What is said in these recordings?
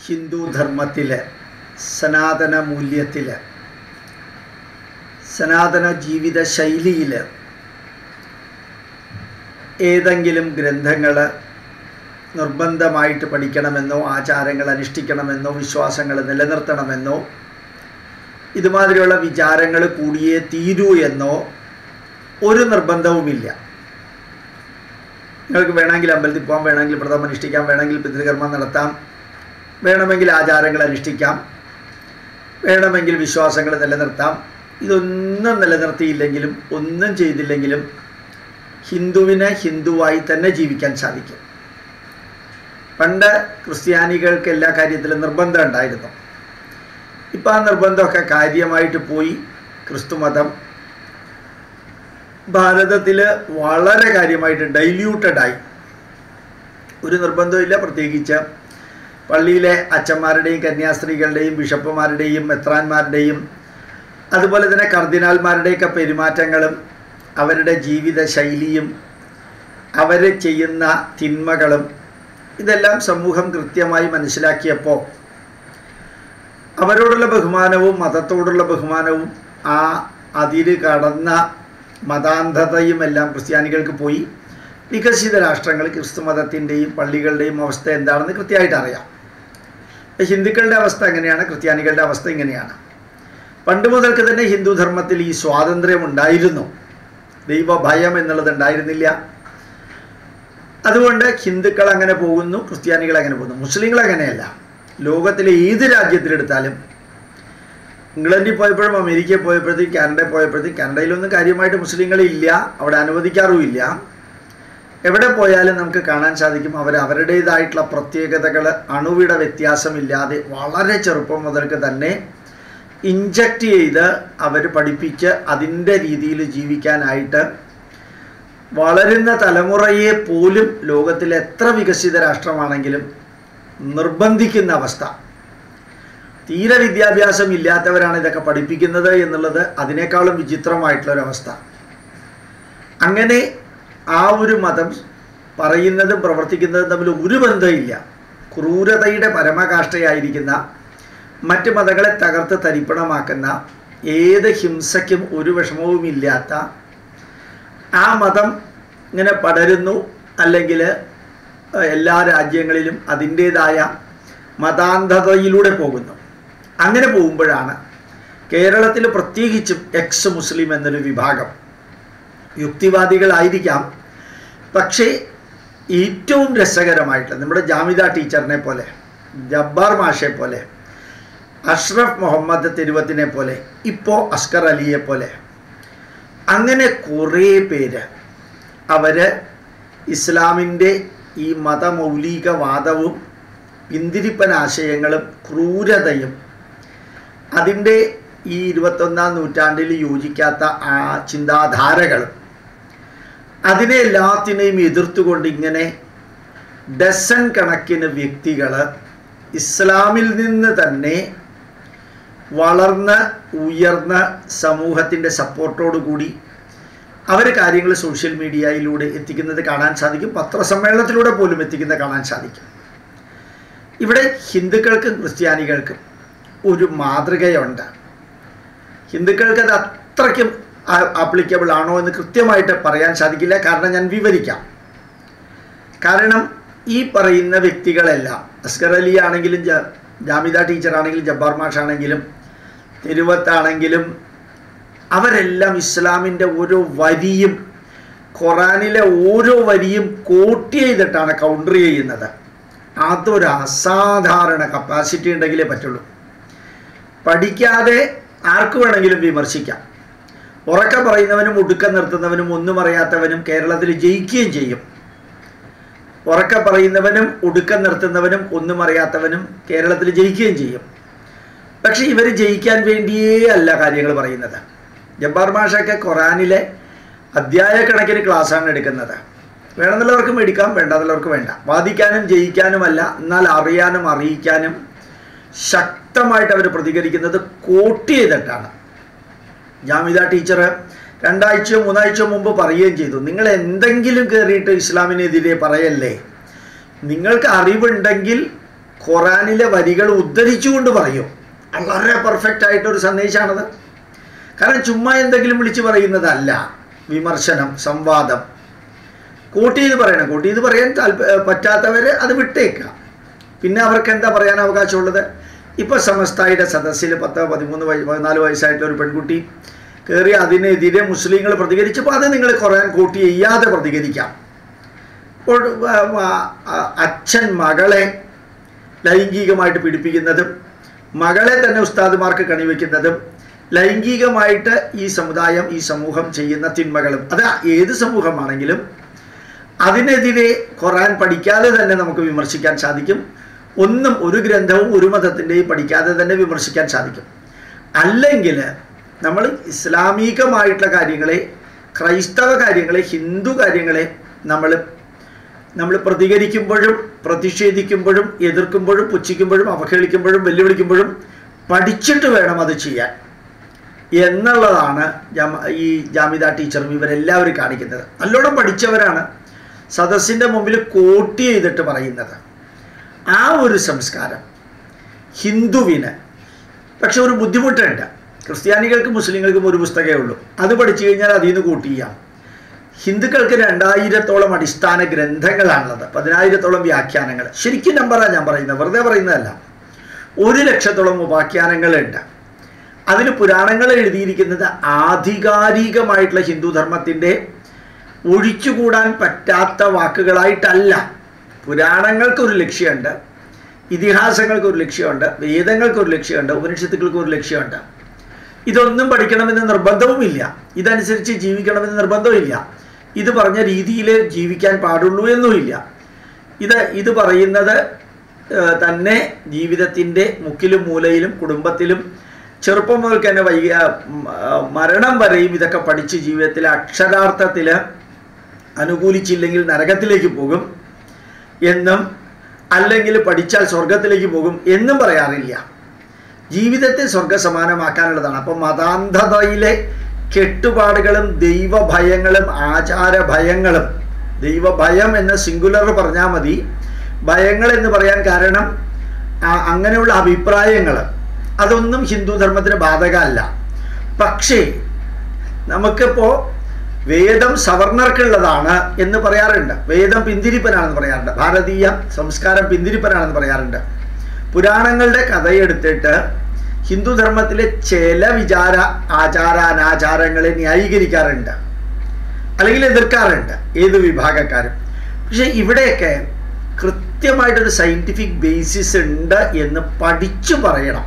ഹിന്ദു ധർമ്മത്തിൽ സനാതന മൂല്യത്തിൽ സനാതന ജീവിത ശൈലിയിൽ ഏതെങ്കിലും ഗ്രന്ഥങ്ങൾ നിർബന്ധമായിട്ട് പഠിക്കണമെന്നോ ആചാരങ്ങൾ അനുഷ്ഠിക്കണമെന്നോ വിശ്വാസങ്ങൾ നിലനിർത്തണമെന്നോ ഇതുമാതിരിയുള്ള വിചാരങ്ങൾ കൂടിയേ തീരൂ എന്നോ ഒരു നിർബന്ധവുമില്ല നിങ്ങൾക്ക് വേണമെങ്കിൽ അമ്പലത്തിൽ പോകാം വേണമെങ്കിൽ വ്രതം അനുഷ്ഠിക്കാം വേണമെങ്കിൽ പിതൃകർമ്മം നടത്താം വേണമെങ്കിൽ ആചാരങ്ങൾ അനുഷ്ഠിക്കാം വേണമെങ്കിൽ വിശ്വാസങ്ങൾ നിലനിർത്താം ഇതൊന്നും നിലനിർത്തിയില്ലെങ്കിലും ഒന്നും ചെയ്തില്ലെങ്കിലും ഹിന്ദുവിന് ഹിന്ദുവായി തന്നെ ജീവിക്കാൻ സാധിക്കും പണ്ട് ക്രിസ്ത്യാനികൾക്ക് എല്ലാ കാര്യത്തിലും നിർബന്ധം ഉണ്ടായിരുന്നു ഇപ്പം ആ നിർബന്ധമൊക്കെ കാര്യമായിട്ട് പോയി ക്രിസ്തുമതം ഭാരതത്തിൽ വളരെ കാര്യമായിട്ട് ഡൈല്യൂട്ടഡായി ഒരു നിർബന്ധമില്ല പ്രത്യേകിച്ച് പള്ളിയിലെ അച്ഛന്മാരുടെയും കന്യാസ്ത്രീകളുടെയും ബിഷപ്പുമാരുടെയും മെത്രാന്മാരുടെയും അതുപോലെ തന്നെ കർദിനാൾമാരുടെയൊക്കെ പെരുമാറ്റങ്ങളും അവരുടെ ജീവിത ശൈലിയും അവർ ചെയ്യുന്ന തിന്മകളും ഇതെല്ലാം സമൂഹം കൃത്യമായി മനസ്സിലാക്കിയപ്പോൾ അവരോടുള്ള ബഹുമാനവും മതത്തോടുള്ള ബഹുമാനവും ആ അതിര് കടന്ന മതാന്ധതയും എല്ലാം ക്രിസ്ത്യാനികൾക്ക് പോയി വികസിത രാഷ്ട്രങ്ങൾ ക്രിസ്തു മതത്തിൻ്റെയും പള്ളികളുടെയും അവസ്ഥ എന്താണെന്ന് കൃത്യമായിട്ട് അറിയാം ഹിന്ദുക്കളുടെ അവസ്ഥ എങ്ങനെയാണ് ക്രിസ്ത്യാനികളുടെ അവസ്ഥ ഇങ്ങനെയാണ് പണ്ട് മുതൽക്ക് തന്നെ ഹിന്ദു ധർമ്മത്തിൽ ഈ സ്വാതന്ത്ര്യം ഉണ്ടായിരുന്നു ദൈവഭയം എന്നുള്ളത് ഉണ്ടായിരുന്നില്ല അതുകൊണ്ട് ഹിന്ദുക്കൾ അങ്ങനെ പോകുന്നു ക്രിസ്ത്യാനികൾ അങ്ങനെ പോകുന്നു മുസ്ലിങ്ങൾ അങ്ങനെയല്ല ലോകത്തിലെ ഏത് രാജ്യത്തിലെടുത്താലും ഇംഗ്ലണ്ടിൽ പോയപ്പോഴും അമേരിക്കയിൽ പോയപ്പോഴത്തേക്കും കാനഡയിൽ പോയപ്പോഴത്തേക്കും കാനഡയിലൊന്നും കാര്യമായിട്ട് മുസ്ലിങ്ങളില്ല അവിടെ അനുവദിക്കാറുമില്ല എവിടെ പോയാലും നമുക്ക് കാണാൻ സാധിക്കും അവർ അവരുടേതായിട്ടുള്ള പ്രത്യേകതകൾ അണുവിട വ്യത്യാസമില്ലാതെ വളരെ ചെറുപ്പം മുതൽക്ക് തന്നെ ഇഞ്ചക്റ്റ് ചെയ്ത് അവർ പഠിപ്പിച്ച് അതിൻ്റെ രീതിയിൽ ജീവിക്കാനായിട്ട് വളരുന്ന തലമുറയെ പോലും ലോകത്തിലെ എത്ര വികസിത രാഷ്ട്രമാണെങ്കിലും നിർബന്ധിക്കുന്ന അവസ്ഥ തീരെ വിദ്യാഭ്യാസം ഇല്ലാത്തവരാണ് ഇതൊക്കെ പഠിപ്പിക്കുന്നത് എന്നുള്ളത് അതിനേക്കാളും വിചിത്രമായിട്ടുള്ളൊരവസ്ഥ അങ്ങനെ ആ ഒരു മതം പറയുന്നതും പ്രവർത്തിക്കുന്നതും തമ്മിൽ ഒരു ബന്ധമില്ല ക്രൂരതയുടെ പരമകാഷ്ഠയായിരിക്കുന്ന മറ്റ് മതങ്ങളെ തകർത്ത് തരിപ്പണമാക്കുന്ന ഏത് ഹിംസയ്ക്കും ഒരു വിഷമവുമില്ലാത്ത ആ മതം ഇങ്ങനെ പടരുന്നു അല്ലെങ്കിൽ എല്ലാ രാജ്യങ്ങളിലും അതിൻ്റേതായ മതാന്ധതയിലൂടെ പോകുന്നു അങ്ങനെ പോകുമ്പോഴാണ് കേരളത്തിൽ പ്രത്യേകിച്ചും എക്സ് മുസ്ലിം എന്നൊരു വിഭാഗം യുക്തിവാദികളായിരിക്കാം പക്ഷേ ഏറ്റവും രസകരമായിട്ട് നമ്മുടെ ജാമിദ ടീച്ചറിനെ പോലെ ജബ്ബാർ മാഷെ പോലെ അഷ്റഫ് മുഹമ്മദ് തിരുവത്തിനെ പോലെ ഇപ്പോൾ അസ്കർ അലിയെ പോലെ അങ്ങനെ കുറേ പേര് അവർ ഇസ്ലാമിൻ്റെ ഈ മതമൗലികവാദവും പിന്തിരിപ്പൻ ആശയങ്ങളും ക്രൂരതയും അതിൻ്റെ ഈ ഇരുപത്തൊന്നാം നൂറ്റാണ്ടിൽ യോജിക്കാത്ത ആ ചിന്താധാരകളും അതിനെ എല്ലാത്തിനെയും എതിർത്തുകൊണ്ട് ഇങ്ങനെ ഡസൻ കണക്കിന് വ്യക്തികൾ ഇസ്ലാമിൽ നിന്ന് തന്നെ വളർന്ന് ഉയർന്ന സമൂഹത്തിൻ്റെ സപ്പോർട്ടോടു കൂടി അവർ കാര്യങ്ങൾ സോഷ്യൽ മീഡിയയിലൂടെ എത്തിക്കുന്നത് കാണാൻ സാധിക്കും പത്രസമ്മേളനത്തിലൂടെ പോലും എത്തിക്കുന്നത് കാണാൻ സാധിക്കും ഇവിടെ ഹിന്ദുക്കൾക്കും ക്രിസ്ത്യാനികൾക്കും ഒരു മാതൃകയുണ്ട് ഹിന്ദുക്കൾക്ക് അത് അത്രയ്ക്കും ആപ്ലിക്കബിൾ ആണോ എന്ന് കൃത്യമായിട്ട് പറയാൻ സാധിക്കില്ല കാരണം ഞാൻ വിവരിക്കാം കാരണം ഈ പറയുന്ന വ്യക്തികളെല്ലാം അസ്കർ അലി ആണെങ്കിലും ജാമിദ ടീച്ചറാണെങ്കിലും ജബ്ബാർ മാഷ് ആണെങ്കിലും തിരുവത്താണെങ്കിലും അവരെല്ലാം ഇസ്ലാമിൻ്റെ ഓരോ വരിയും ഖുറാനിലെ ഓരോ വരിയും കോട്ട് ചെയ്തിട്ടാണ് കൗണ്ടർ ചെയ്യുന്നത് അതൊരു അസാധാരണ കപ്പാസിറ്റി ഉണ്ടെങ്കിലേ പറ്റുള്ളൂ പഠിക്കാതെ ആർക്ക് വേണമെങ്കിലും വിമർശിക്കാം ഉറക്ക പറയുന്നവനും ഒടുക്കം നിർത്തുന്നവനും ഒന്നും അറിയാത്തവനും കേരളത്തിൽ ജയിക്കുകയും ചെയ്യും ഉറക്ക പറയുന്നവനും ഒടുക്കം നിർത്തുന്നവനും ഒന്നും അറിയാത്തവനും കേരളത്തിൽ ജയിക്കുകയും ചെയ്യും പക്ഷേ ഇവർ ജയിക്കാൻ വേണ്ടിയേ അല്ല കാര്യങ്ങൾ പറയുന്നത് ജബ്ബാർ മാഷൊക്കെ ഖുറാനിലെ അധ്യായ കണക്കിന് ക്ലാസ്സാണ് എടുക്കുന്നത് വേണമെന്നുള്ളവർക്ക് മേടിക്കാം വേണ്ടാന്നുള്ളവർക്ക് വേണ്ട വാദിക്കാനും ജയിക്കാനുമല്ല എന്നാൽ അറിയാനും അറിയിക്കാനും ശക്തമായിട്ട് അവർ പ്രതികരിക്കുന്നത് കോട്ട് ചെയ്തിട്ടാണ് ജാമിദ ടീച്ചർ രണ്ടാഴ്ചയോ മൂന്നാഴ്ചയോ മുമ്പ് പറയുകയും ചെയ്തു നിങ്ങൾ എന്തെങ്കിലും കയറിയിട്ട് ഇസ്ലാമിനെതിരെ പറയല്ലേ നിങ്ങൾക്ക് അറിവുണ്ടെങ്കിൽ ഖുറാനിലെ വരികൾ ഉദ്ധരിച്ചുകൊണ്ട് പറയും വളരെ പെർഫെക്റ്റ് ആയിട്ടൊരു സന്ദേശമാണത് കാരണം ചുമ്മാ എന്തെങ്കിലും വിളിച്ചു പറയുന്നതല്ല വിമർശനം സംവാദം കൂട്ടി ഇത് പറയണം കൂട്ടി ഇത് പറയാൻ താല്പ പറ്റാത്തവർ അത് വിട്ടേക്കുക പിന്നെ അവർക്ക് എന്താ പറയാൻ അവകാശമുള്ളത് ഇപ്പോൾ സമസ്തായുടെ സദസ്സിൽ പത്ത് പതിമൂന്ന് വയ പതിനാല് വയസ്സായിട്ടുള്ള ഒരു പെൺകുട്ടി കയറി അതിനെതിരെ മുസ്ലിങ്ങൾ പ്രതികരിച്ചപ്പോൾ അത് നിങ്ങൾ ഖുറാൻ കൂട്ടി ചെയ്യാതെ പ്രതികരിക്കാം ഇപ്പോൾ വ- വ- അ- അച്ഛൻ മകളെ ലൈംഗികമായിട്ട് പീഡിപ്പിക്കുന്നതും മകളെ തന്നെ ഉസ്താദുമാർക്ക് കണിവെക്കുന്നതും ലൈംഗികമായിട്ട് ഈ സമുദായം ഈ സമൂഹം ചെയ്യുന്ന തിന്മകളും അത് ഏത് സമൂഹമാണെങ്കിലും അതിനെതിരെ ഖുറാൻ പഠിക്കാതെ തന്നെ നമുക്ക് വിമർശിക്കാൻ സാധിക്കും ഒന്നും ഒരു ഗ്രന്ഥവും ഒരു മതത്തിൻ്റെയും പഠിക്കാതെ തന്നെ വിമർശിക്കാൻ സാധിക്കും അല്ലെങ്കിൽ നമ്മൾ ഇസ്ലാമികമായിട്ടുള്ള കാര്യങ്ങളെ ക്രൈസ്തവ കാര്യങ്ങളെ ഹിന്ദു കാര്യങ്ങളെ നമ്മൾ നമ്മൾ പ്രതികരിക്കുമ്പോഴും പ്രതിഷേധിക്കുമ്പോഴും എതിർക്കുമ്പോഴും പുച്ഛിക്കുമ്പോഴും അവഹേളിക്കുമ്പോഴും വെല്ലുവിളിക്കുമ്പോഴും പഠിച്ചിട്ട് വേണം അത് ചെയ്യാൻ എന്നുള്ളതാണ് ജാമ ഈ ജാമിദ ടീച്ചറും ഇവരെല്ലാവരും കാണിക്കുന്നത് നല്ലോണം പഠിച്ചവരാണ് സദസ്സിൻ്റെ മുമ്പിൽ കോട്ടി ചെയ്തിട്ട് പറയുന്നത് ആ ഒരു സംസ്കാരം ഹിന്ദുവിന് പക്ഷെ ഒരു ബുദ്ധിമുട്ടുണ്ട് ക്രിസ്ത്യാനികൾക്കും മുസ്ലിങ്ങൾക്കും ഒരു പുസ്തകമേ ഉള്ളൂ അത് പഠിച്ചു കഴിഞ്ഞാൽ അതിൽ നിന്ന് കൂട്ടി ചെയ്യാം ഹിന്ദുക്കൾക്ക് രണ്ടായിരത്തോളം അടിസ്ഥാന ഗ്രന്ഥങ്ങളാണുള്ളത് പതിനായിരത്തോളം വ്യാഖ്യാനങ്ങൾ ശരിക്കും നമ്പറാണ് ഞാൻ പറയുന്നത് വെറുതെ പറയുന്നതല്ല ഒരു ലക്ഷത്തോളം ഉപാഖ്യാനങ്ങളുണ്ട് അതിൽ പുരാണങ്ങൾ എഴുതിയിരിക്കുന്നത് ആധികാരികമായിട്ടുള്ള ഹിന്ദു ധർമ്മത്തിൻ്റെ ഒഴിച്ചുകൂടാൻ പറ്റാത്ത വാക്കുകളായിട്ടല്ല പുരാണങ്ങൾക്ക് ഒരു ലക്ഷ്യമുണ്ട് ഇതിഹാസങ്ങൾക്ക് ഒരു ലക്ഷ്യമുണ്ട് വേദങ്ങൾക്ക് ഒരു ലക്ഷ്യമുണ്ട് ഉപനിഷത്തുക്കൾക്ക് ഒരു ലക്ഷ്യമുണ്ട് ഇതൊന്നും പഠിക്കണമെന്ന് നിർബന്ധവുമില്ല ഇതനുസരിച്ച് ജീവിക്കണമെന്ന് നിർബന്ധവുമില്ല ഇത് പറഞ്ഞ രീതിയിൽ ജീവിക്കാൻ പാടുള്ളൂ എന്നുമില്ല ഇത് ഇത് പറയുന്നത് ഏഹ്, തന്നെ ജീവിതത്തിൻ്റെ മുക്കിലും മൂലയിലും കുടുംബത്തിലും ചെറുപ്പം മുതൽക്ക് തന്നെ വൈകിയ ഉം, ആ, മരണം വരെയും ഇതൊക്കെ പഠിച്ച് ജീവിതത്തിൽ അക്ഷരാർത്ഥത്തിൽ അനുകൂലിച്ചില്ലെങ്കിൽ നരകത്തിലേക്ക് പോകും എന്നും അല്ലെങ്കിൽ പഠിച്ചാൽ സ്വർഗത്തിലേക്ക് പോകും എന്നും പറയാറില്ല ജീവിതത്തെ സ്വർഗസമാനമാക്കാനുള്ളതാണ് അപ്പം മതാന്ധതയിലെ കെട്ടുപാടുകളും ദൈവഭയങ്ങളും ആചാരഭയങ്ങളും ദൈവഭയം എന്ന സിംഗുലർ പറഞ്ഞാൽ മതി ഭയങ്ങൾ എന്ന് പറയാൻ കാരണം ആ- അങ്ങനെയുള്ള അഭിപ്രായങ്ങൾ അതൊന്നും ഹിന്ദു ധർമ്മത്തിന് ബാധകമല്ല പക്ഷേ നമുക്കിപ്പോൾ വേദം സവർണർക്കുള്ളതാണ് എന്ന് പറയാറുണ്ട് വേദം പിന്തിരിപ്പനാണെന്ന് പറയാറുണ്ട് ഭാരതീയ സംസ്കാരം പിന്തിരിപ്പനാണെന്ന് പറയാറുണ്ട് പുരാണങ്ങളുടെ കഥയെടുത്തിട്ട് ഹിന്ദു ധർമ്മത്തിലെ ചില വിചാര ആചാര അനാചാരങ്ങളെ ന്യായീകരിക്കാറുണ്ട് അല്ലെങ്കിൽ എതിർക്കാറുണ്ട് ഏത് വിഭാഗക്കാരും പക്ഷെ ഇവിടെയൊക്കെ കൃത്യമായിട്ടൊരു സയൻറ്റിഫിക് ബേസിസ് ഉണ്ട് എന്ന് പഠിച്ചു പറയണം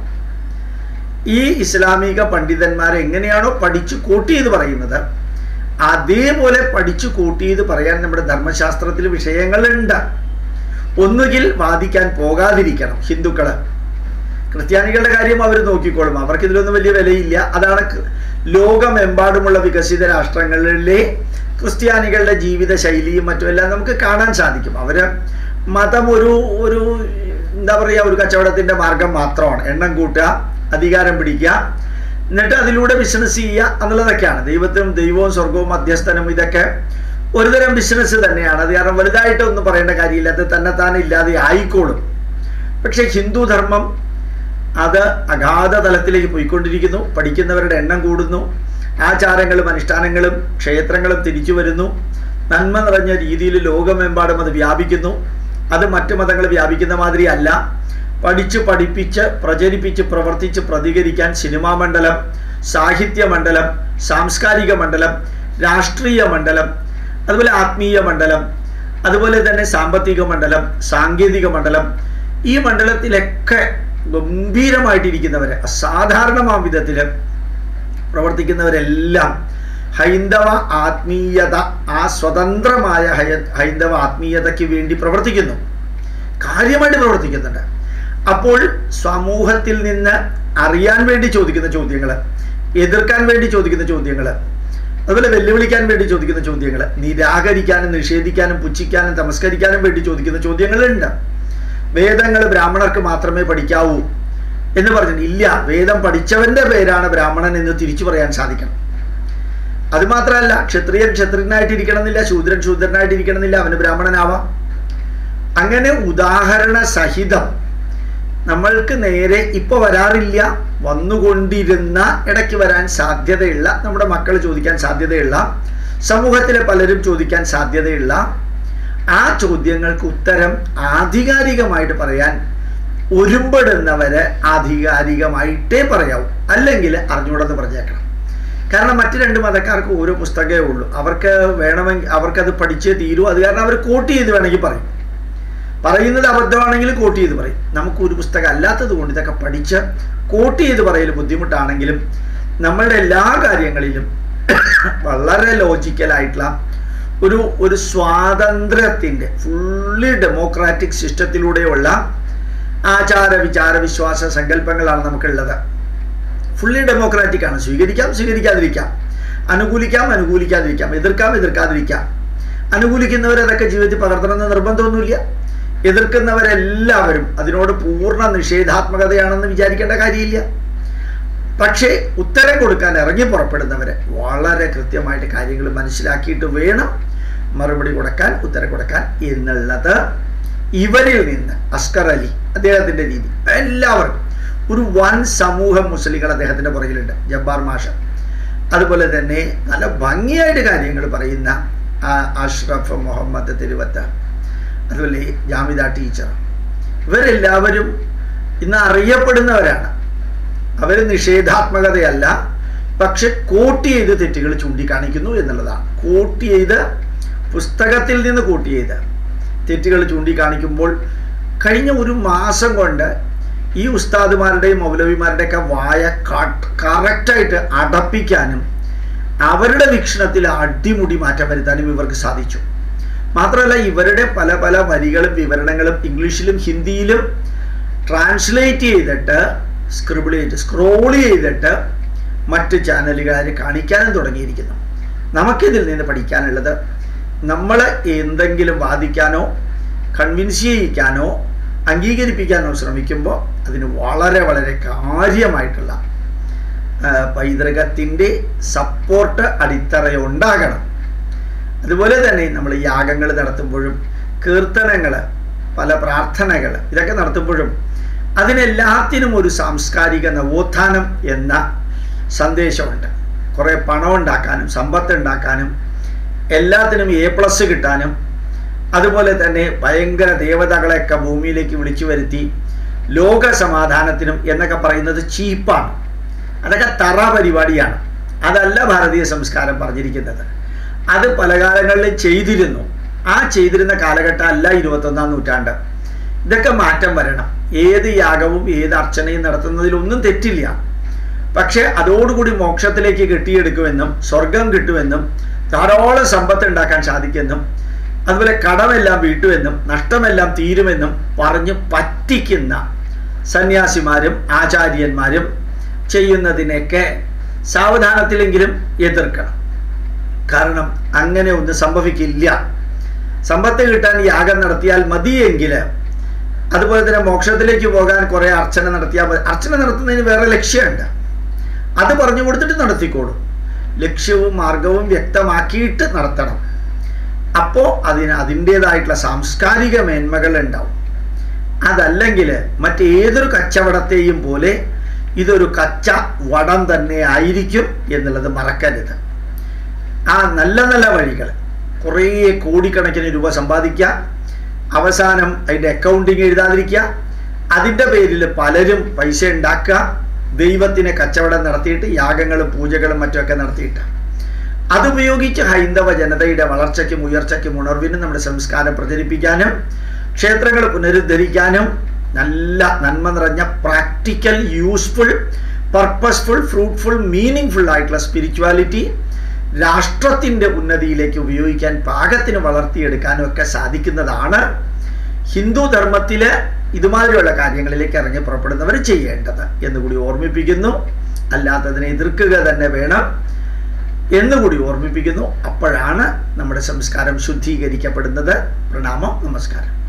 ഈ ഇസ്ലാമിക പണ്ഡിതന്മാർ എങ്ങനെയാണോ പഠിച്ചു കൂട്ടിയത് പറയുന്നത് അതേപോലെ പഠിച്ചു കൂട്ടിയത് പറയാൻ നമ്മുടെ ധർമ്മശാസ്ത്രത്തിൽ വിഷയങ്ങളുണ്ട് ഒന്നുകിൽ വാദിക്കാൻ പോകാതിരിക്കണം ഹിന്ദുക്കള് ക്രിസ്ത്യാനികളുടെ കാര്യം അവർ നോക്കിക്കോളും അവർക്ക് ഇതിലൊന്നും വലിയ വിലയില്ല അതാണ് ക- ലോകമെമ്പാടുമുള്ള വികസിത രാഷ്ട്രങ്ങളിലെ ക്രിസ്ത്യാനികളുടെ ജീവിത ശൈലിയും മറ്റും എല്ലാം നമുക്ക് കാണാൻ സാധിക്കും അവര് മതം ഒരു ഒരു എന്താ പറയുക ഒരു കച്ചവടത്തിന്റെ മാർഗം മാത്രമാണ് എണ്ണം കൂട്ടുക അധികാരം പിടിക്കുക എന്നിട്ട് അതിലൂടെ ബിസിനസ് ചെയ്യുക എന്നുള്ളതൊക്കെയാണ് ദൈവത്തിനും ദൈവവും സ്വർഗവും മധ്യസ്ഥനും ഇതൊക്കെ ഒരുതരം ബിസിനസ് തന്നെയാണ് അത് കാരണം വലുതായിട്ടൊന്നും പറയേണ്ട കാര്യമില്ല അത് തന്നെ താനെ ഇല്ലാതെ ആയിക്കോളും പക്ഷേ ഹിന്ദു ധർമ്മം അത് അഗാധ തലത്തിലേക്ക് പോയിക്കൊണ്ടിരിക്കുന്നു പഠിക്കുന്നവരുടെ എണ്ണം കൂടുന്നു ആചാരങ്ങളും അനുഷ്ഠാനങ്ങളും ക്ഷേത്രങ്ങളും തിരിച്ചു വരുന്നു നന്മ നിറഞ്ഞ രീതിയിൽ ലോകമെമ്പാടും അത് വ്യാപിക്കുന്നു അത് മറ്റു മതങ്ങൾ വ്യാപിക്കുന്ന മാതിരി അല്ല പഠിച്ച് പഠിപ്പിച്ച് പ്രചരിപ്പിച്ച് പ്രവർത്തിച്ച് പ്രതികരിക്കാൻ സിനിമാ മണ്ഡലം സാഹിത്യ മണ്ഡലം സാംസ്കാരിക മണ്ഡലം രാഷ്ട്രീയ മണ്ഡലം അതുപോലെ ആത്മീയ മണ്ഡലം അതുപോലെ തന്നെ സാമ്പത്തിക മണ്ഡലം സാങ്കേതിക മണ്ഡലം ഈ മണ്ഡലത്തിലൊക്കെ ഗംഭീരമായിട്ടിരിക്കുന്നവർ അസാധാരണമാം വിധത്തിൽ പ്രവർത്തിക്കുന്നവരെല്ലാം ഹൈന്ദവ ആത്മീയത ആ സ്വതന്ത്രമായ ഹയ- ഹൈന്ദവ ആത്മീയതയ്ക്ക് വേണ്ടി പ്രവർത്തിക്കുന്നു കാര്യമായിട്ട് പ്രവർത്തിക്കുന്നുണ്ട് അപ്പോൾ സമൂഹത്തിൽ നിന്ന് അറിയാൻ വേണ്ടി ചോദിക്കുന്ന ചോദ്യങ്ങൾ എതിർക്കാൻ വേണ്ടി ചോദിക്കുന്ന ചോദ്യങ്ങൾ അതുപോലെ വെല്ലുവിളിക്കാൻ വേണ്ടി ചോദിക്കുന്ന ചോദ്യങ്ങൾ നിരാകരിക്കാനും നിഷേധിക്കാനും പുച്ഛിക്കാനും തമസ്കരിക്കാനും വേണ്ടി ചോദിക്കുന്ന ചോദ്യങ്ങളുണ്ട് വേദങ്ങൾ ബ്രാഹ്മണർക്ക് മാത്രമേ പഠിക്കാവൂ എന്ന് പറഞ്ഞു ഇല്ല വേദം പഠിച്ചവന്റെ പേരാണ് ബ്രാഹ്മണൻ എന്ന് തിരിച്ചു പറയാൻ സാധിക്കണം അത് മാത്രമല്ല ക്ഷത്രിയൻ ക്ഷത്രിയനായിട്ടിരിക്കണമെന്നില്ല ശൂദ്രൻ ശൂദ്രനായിട്ടിരിക്കണമെന്നില്ല അവന് ബ്രാഹ്മണനാവാം അങ്ങനെ ഉദാഹരണ സഹിതം നമ്മൾക്ക് നേരെ ഇപ്പോൾ വരാറില്ല വന്നുകൊണ്ടിരുന്ന ഇടയ്ക്ക് വരാൻ സാധ്യതയുള്ള നമ്മുടെ മക്കൾ ചോദിക്കാൻ സാധ്യതയുള്ള സമൂഹത്തിലെ പലരും ചോദിക്കാൻ സാധ്യതയുള്ള ആ ചോദ്യങ്ങൾക്ക് ഉത്തരം ആധികാരികമായിട്ട് പറയാൻ ഒരുമ്പെടുന്നവരെ ആധികാരികമായിട്ടേ പറയാവൂ അല്ലെങ്കിൽ അറിഞ്ഞുകൂടെന്ന് പറഞ്ഞേക്കണം കാരണം മറ്റു രണ്ട് മതക്കാർക്ക് ഓരോ പുസ്തകമേ ഉള്ളൂ അവർക്ക് വേണമെങ്കിൽ അവർക്കത് പഠിച്ചേ തീരൂ അത് കാരണം അവർ കോട്ട് ചെയ്ത് വേണമെങ്കിൽ പറയും പറയുന്നത് അബദ്ധമാണെങ്കിലും കോട്ട് ചെയ്ത് പറയും നമുക്ക് ഒരു പുസ്തകം അല്ലാത്തത് കൊണ്ട് ഇതൊക്കെ പഠിച്ച് കോട്ട് ചെയ്ത് പറയൽ ബുദ്ധിമുട്ടാണെങ്കിലും നമ്മളുടെ എല്ലാ കാര്യങ്ങളിലും വളരെ ലോജിക്കലായിട്ടുള്ള ഒരു ഒരു സ്വാതന്ത്ര്യത്തിൻ്റെ ഫുള്ളി ഡെമോക്രാറ്റിക് സിസ്റ്റത്തിലൂടെയുള്ള ആചാര വിചാര വിശ്വാസ സങ്കല്പങ്ങളാണ് നമുക്കുള്ളത് ഫുള്ളി ഡെമോക്രാറ്റിക് ആണ് സ്വീകരിക്കാം സ്വീകരിക്കാതിരിക്കാം അനുകൂലിക്കാം അനുകൂലിക്കാതിരിക്കാം എതിർക്കാം എതിർക്കാതിരിക്കാം അനുകൂലിക്കുന്നവർ അതൊക്കെ ജീവിതത്തിൽ പകർത്തണമെന്ന് നിർബന്ധമൊന്നുമില്ല എതിർക്കുന്നവരെല്ലാവരും അതിനോട് പൂർണ്ണ നിഷേധാത്മകതയാണെന്ന് വിചാരിക്കേണ്ട കാര്യമില്ല പക്ഷേ ഉത്തരം കൊടുക്കാൻ ഇറങ്ങി പുറപ്പെടുന്നവരെ വളരെ കൃത്യമായിട്ട് കാര്യങ്ങൾ മനസ്സിലാക്കിയിട്ട് വേണം മറുപടി കൊടുക്കാൻ ഉത്തരം കൊടുക്കാൻ എന്നുള്ളത് ഇവരിൽ നിന്ന് അസ്കർ അലി അദ്ദേഹത്തിൻ്റെ രീതി എല്ലാവർക്കും ഒരു വൻ സമൂഹം മുസ്ലിങ്ങൾ അദ്ദേഹത്തിൻ്റെ പുറകിലുണ്ട് ജബ്ബാർ മാഷ അതുപോലെ തന്നെ നല്ല ഭംഗിയായിട്ട് കാര്യങ്ങൾ പറയുന്ന ആ അഷ്റഫ് മുഹമ്മദ് തിരുവത്ത അതുപോലെ ജാമിദ ടീച്ചർ ഇവരെല്ലാവരും ഇന്ന് അറിയപ്പെടുന്നവരാണ് അവർ നിഷേധാത്മകതയല്ല പക്ഷെ കോട്ട് ചെയ്ത് തെറ്റുകൾ ചൂണ്ടിക്കാണിക്കുന്നു എന്നുള്ളതാണ് കോട്ട് ചെയ്ത് പുസ്തകത്തിൽ നിന്ന് കോട്ട് ചെയ്ത് തെറ്റുകൾ ചൂണ്ടിക്കാണിക്കുമ്പോൾ കഴിഞ്ഞ ഒരു മാസം കൊണ്ട് ഈ ഉസ്താദുമാരുടെയും മൗലവിമാരുടെയൊക്കെ വായ കറക്റ്റായിട്ട് അടപ്പിക്കാനും അവരുടെ വീക്ഷണത്തിൽ അടിമുടി മാറ്റം വരുത്താനും ഇവർക്ക് സാധിച്ചു മാത്രമല്ല ഇവരുടെ പല പല വരികളും വിവരണങ്ങളും ഇംഗ്ലീഷിലും ഹിന്ദിയിലും ട്രാൻസ്ലേറ്റ് ചെയ്തിട്ട് സ്ക്രിബിൾ ചെയ്തിട്ട് സ്ക്രോൾ ചെയ്തിട്ട് മറ്റ് ചാനലുകാർ കാണിക്കാനും തുടങ്ങിയിരിക്കുന്നു നമുക്കിതിൽ നിന്ന് പഠിക്കാനുള്ളത് നമ്മൾ എന്തെങ്കിലും വാദിക്കാനോ കൺവിൻസ് ചെയ്യിക്കാനോ അംഗീകരിപ്പിക്കാനോ ശ്രമിക്കുമ്പോൾ അതിന് വളരെ വളരെ കാര്യമായിട്ടുള്ള പൈതൃകത്തിൻ്റെ സപ്പോർട്ട് അടിത്തറ ഉണ്ടാകണം അതുപോലെ തന്നെ നമ്മൾ യാഗങ്ങൾ നടത്തുമ്പോഴും കീർത്തനങ്ങൾ പല പ്രാർത്ഥനകൾ ഇതൊക്കെ നടത്തുമ്പോഴും അതിനെല്ലാത്തിനും ഒരു സാംസ്കാരിക നവോത്ഥാനം എന്ന സന്ദേശമുണ്ട് കുറേ പണം ഉണ്ടാക്കാനും സമ്പത്ത് ഉണ്ടാക്കാനും എല്ലാത്തിനും എ പ്ലസ് കിട്ടാനും അതുപോലെ തന്നെ ഭയങ്കര ദേവതകളെയൊക്കെ ഭൂമിയിലേക്ക് വിളിച്ചു വരുത്തി ലോക സമാധാനത്തിനും എന്നൊക്കെ പറയുന്നത് ചീപ്പാണ് അതൊക്കെ തറ പരിപാടിയാണ് അതല്ല ഭാരതീയ സംസ്കാരം പറഞ്ഞിരിക്കുന്നത് അത് പല കാലങ്ങളിലും ചെയ്തിരുന്നു ആ ചെയ്തിരുന്ന കാലഘട്ടം അല്ല ഇരുപത്തൊന്നാം നൂറ്റാണ്ട് ഇതൊക്കെ മാറ്റം വരണം ഏത് യാഗവും ഏത് അർച്ചനയും നടത്തുന്നതിലൊന്നും തെറ്റില്ല പക്ഷെ അതോടുകൂടി മോക്ഷത്തിലേക്ക് കെട്ടിയെടുക്കുമെന്നും സ്വർഗം കിട്ടുമെന്നും ധാരാളം സമ്പത്ത് ഉണ്ടാക്കാൻ സാധിക്കുമെന്നും അതുപോലെ കടമെല്ലാം വീട്ടുമെന്നും നഷ്ടമെല്ലാം തീരുമെന്നും പറഞ്ഞ് പറ്റിക്കുന്ന സന്യാസിമാരും ആചാര്യന്മാരും ചെയ്യുന്നതിനൊക്കെ സാവധാനത്തിലെങ്കിലും എതിർക്കണം കാരണം അങ്ങനെ ഒന്നും സംഭവിക്കില്ല സമ്പത്ത് കിട്ടാൻ യാഗം നടത്തിയാൽ മതിയെങ്കിൽ അതുപോലെ തന്നെ മോക്ഷത്തിലേക്ക് പോകാൻ കുറേ അർച്ചന നടത്തിയാൽ മതി അർച്ചന നടത്തുന്നതിന് വേറെ ലക്ഷ്യമുണ്ട് അത് പറഞ്ഞു കൊടുത്തിട്ട് നടത്തിക്കോളും ലക്ഷ്യവും മാർഗവും വ്യക്തമാക്കിയിട്ട് നടത്തണം അപ്പോൾ അതിന് അതിൻ്റേതായിട്ടുള്ള സാംസ്കാരിക മേന്മകൾ ഉണ്ടാവും അതല്ലെങ്കിൽ മറ്റേതൊരു കച്ചവടത്തെയും പോലെ ഇതൊരു കച്ച വടം തന്നെ ആയിരിക്കും എന്നുള്ളത് മറക്കരുത് ആ നല്ല നല്ല വഴികൾ കുറേ കോടിക്കണക്കിന് രൂപ സമ്പാദിക്കുക അവസാനം അതിൻ്റെ അക്കൗണ്ടിങ് എഴുതാതിരിക്കുക അതിൻ്റെ പേരിൽ പലരും പൈസ ഉണ്ടാക്കുക ദൈവത്തിനെ കച്ചവടം നടത്തിയിട്ട് യാഗങ്ങളും പൂജകളും മറ്റുമൊക്കെ നടത്തിയിട്ട് അതുപയോഗിച്ച് ഹൈന്ദവ ജനതയുടെ വളർച്ചയ്ക്കും ഉയർച്ചയ്ക്കും ഉണർവിനും നമ്മുടെ സംസ്കാരം പ്രചരിപ്പിക്കാനും ക്ഷേത്രങ്ങൾ പുനരുദ്ധരിക്കാനും നല്ല നന്മ നിറഞ്ഞ practical useful purposeful fruitful meaningful ആയിട്ടുള്ള സ്പിരിച്വാലിറ്റി രാഷ്ട്രത്തിൻ്റെ ഉന്നതിയിലേക്ക് ഉപയോഗിക്കാൻ പാകത്തിന് വളർത്തിയെടുക്കാനും ഒക്കെ സാധിക്കുന്നതാണ് ഹിന്ദു ധർമ്മത്തിൽ ഇതുമാതിരിയുള്ള കാര്യങ്ങളിലേക്ക് ഇറങ്ങി പുറപ്പെടുന്നവർ ചെയ്യേണ്ടത് എന്നുകൂടി ഓർമ്മിപ്പിക്കുന്നു അല്ലാത്തതിനെ എതിർക്കുക തന്നെ വേണം എന്നുകൂടി ഓർമ്മിപ്പിക്കുന്നു അപ്പോഴാണ് നമ്മുടെ സംസ്കാരം ശുദ്ധീകരിക്കപ്പെടുന്നത് പ്രണാമം നമസ്കാരം